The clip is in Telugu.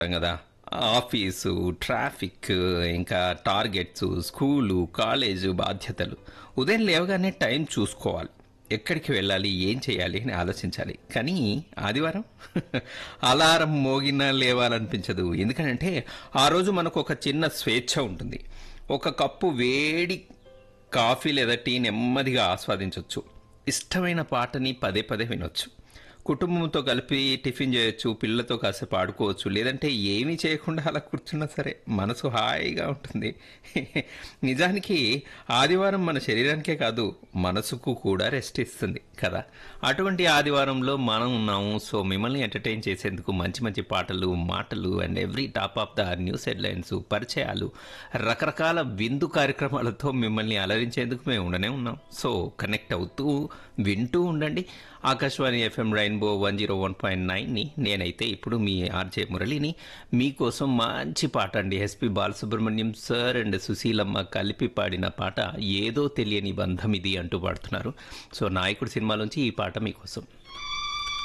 ఉంటాం కదా ఆఫీసు ట్రాఫిక్ ఇంకా టార్గెట్స్ స్కూలు కాలేజు బాధ్యతలు ఉదయం లేవగానే టైం చూసుకోవాలి ఎక్కడికి వెళ్ళాలి ఏం చేయాలి అని ఆలోచించాలి కానీ ఆదివారం అలారం మోగినా లేవాలనిపించదు ఎందుకంటే ఆ రోజు మనకు ఒక చిన్న స్వేచ్ఛ ఉంటుంది ఒక కప్పు వేడి కాఫీ లేదా టీ నెమ్మదిగా ఆస్వాదించవచ్చు ఇష్టమైన పాటని పదే పదే వినొచ్చు కుటుంబంతో కలిపి టిఫిన్ చేయొచ్చు పిల్లలతో కాసేపు ఆడుకోవచ్చు లేదంటే ఏమీ చేయకుండా అలా కూర్చున్నా సరే మనసు హాయిగా ఉంటుంది నిజానికి ఆదివారం మన శరీరానికే కాదు మనసుకు కూడా రెస్ట్ ఇస్తుంది కదా అటువంటి ఆదివారంలో మనం ఉన్నాము సో మిమ్మల్ని ఎంటర్టైన్ చేసేందుకు మంచి మంచి పాటలు మాటలు and every top of the news headlines పరిచయాలు రకరకాల విందు కార్యక్రమాలతో మిమ్మల్ని అలరించేందుకు మేము ఉండనే ఉన్నాం సో కనెక్ట్ అవుతూ వింటూ ఉండండి Akashvani FM rainbow one zero one point నైన్ని నేనైతే ఇప్పుడు మీ ఆర్జే మురళిని మీకోసం మంచి పాట అండి SP Balasubrahmanyam sir and Sushilamma కలిపి పాడిన పాట ఏదో తెలియని బంధం ఇది అంటూ పాడుతున్నారు సో నాయకుడు సినిమాలోంచి ఈ పాట మీకోసం